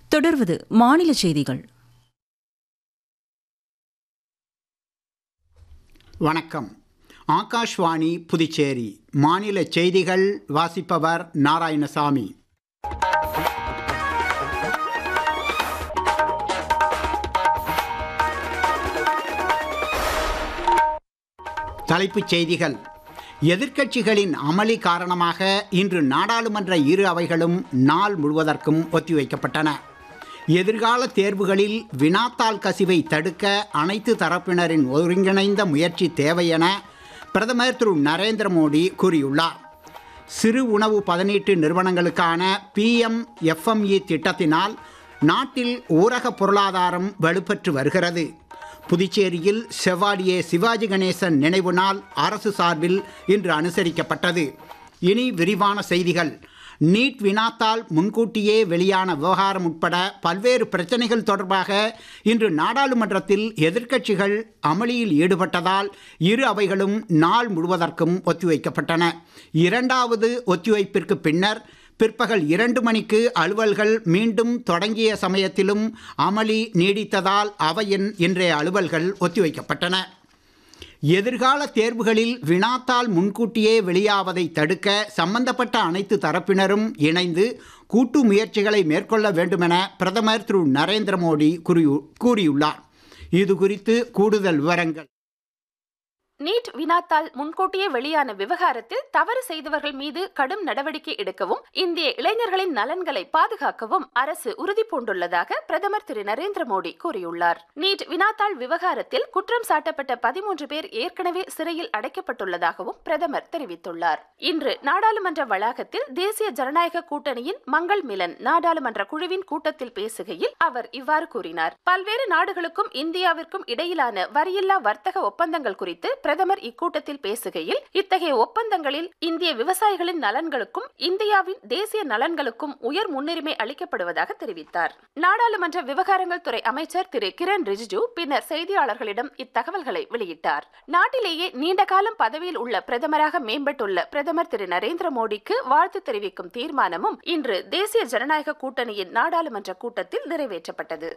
தொடர்வது மாநில செய்திகள் வணக்கம் ஆகாஷ்வாணி புதுச்சேரி மாநில செய்திகள் வாசிப்பவர் நாராயணசாமி தலைப்புச் செய்திகள் எதிர்க்கட்சிகளின் அமளி காரணமாக இன்று நாடாளுமன்ற இரு அவைகளும் நாள் முழுவதற்கும் ஒத்திவைக்கப்பட்டன எதிர்கால தேர்வுகளில் வினாத்தாள் கசிவை தடுக்க அனைத்து தரப்பினரின் ஒருங்கிணைந்த முயற்சி தேவை என பிரதமர் திரு நரேந்திர மோடி கூறியுள்ளார் சிறு உணவு பதனீட்டு நிறுவனங்களுக்கான பிஎம் எஃப்எம்இ திட்டத்தினால் நாட்டில் ஊரக பொருளாதாரம் வலுப்பெற்று வருகிறது புதுச்சேரியில் செவாடியே சிவாஜி கணேசன் நினைவு நாள் அரசு சார்பில் இன்று அனுசரிக்கப்பட்டது இனி விரிவான செய்திகள் நீட் வினாத்தால் முன்கூட்டியே வெளியான விவகாரம் உட்பட பல்வேறு பிரச்சனைகள் தொடர்பாக இன்று நாடாளுமன்றத்தில் எதிர்க்கட்சிகள் அமளியில் ஈடுபட்டதால் இரு அவைகளும் நாள் முழுவதற்கும் ஒத்திவைக்கப்பட்டன இரண்டாவது ஒத்திவைப்பிற்கு பின்னர் பிற்பகல் இரண்டு மணிக்கு அலுவல்கள் மீண்டும் தொடங்கிய சமயத்திலும் அமளி நீடித்ததால் அவையின் இன்றைய அலுவல்கள் ஒத்திவைக்கப்பட்டன எதிர்கால தேர்வுகளில் வினாத்தால் முன்கூட்டியே வெளியாவதை தடுக்க சம்பந்தப்பட்ட அனைத்து தரப்பினரும் இணைந்து கூட்டு முயற்சிகளை மேற்கொள்ள வேண்டுமென பிரதமர் திரு நரேந்திர மோடி கூறியுள்ளார் இது குறித்து கூடுதல் விவரங்கள் நீட் வினாத்தால் முன்கூட்டியே வெளியான விவகாரத்தில் தவறு செய்தவர்கள் மீது கடும் நடவடிக்கை எடுக்கவும் இந்திய இளைஞர்களின் நலன்களை பாதுகாக்கவும் அரசு உறுதி பூண்டுள்ளதாக பிரதமர் திரு நரேந்திர மோடி கூறியுள்ளார் நீட் வினாத்தாள் விவகாரத்தில் குற்றம் சாட்டப்பட்ட பதிமூன்று பேர் ஏற்கனவே சிறையில் அடைக்கப்பட்டுள்ளதாகவும் பிரதமர் தெரிவித்துள்ளார் இன்று நாடாளுமன்ற வளாகத்தில் தேசிய ஜனநாயக கூட்டணியின் மங்கள் மிலன் நாடாளுமன்ற குழுவின் கூட்டத்தில் பேசுகையில் அவர் இவ்வாறு கூறினார் பல்வேறு நாடுகளுக்கும் இந்தியாவிற்கும் இடையிலான வரியில்லா வர்த்தக ஒப்பந்தங்கள் குறித்து பிரதமர் இக்கூட்டத்தில் பேசுகையில் இத்தகைய ஒப்பந்தங்களில் இந்திய விவசாயிகளின் நலன்களுக்கும் இந்தியாவின் தேசிய நலன்களுக்கும் உயர் முன்னுரிமை அளிக்கப்படுவதாக தெரிவித்தார் நாடாளுமன்ற விவகாரங்கள் துறை அமைச்சர் திரு கிரண் ரிஜிஜு பின்னர் செய்தியாளர்களிடம் இத்தகவல்களை வெளியிட்டார் நாட்டிலேயே நீண்ட காலம் பதவியில் உள்ள பிரதமராக மேம்பட்டுள்ள பிரதமர் திரு நரேந்திர மோடிக்கு வாழ்த்து தெரிவிக்கும் தீர்மானமும் இன்று தேசிய ஜனநாயக கூட்டணியின் நாடாளுமன்ற கூட்டத்தில் நிறைவேற்றப்பட்டது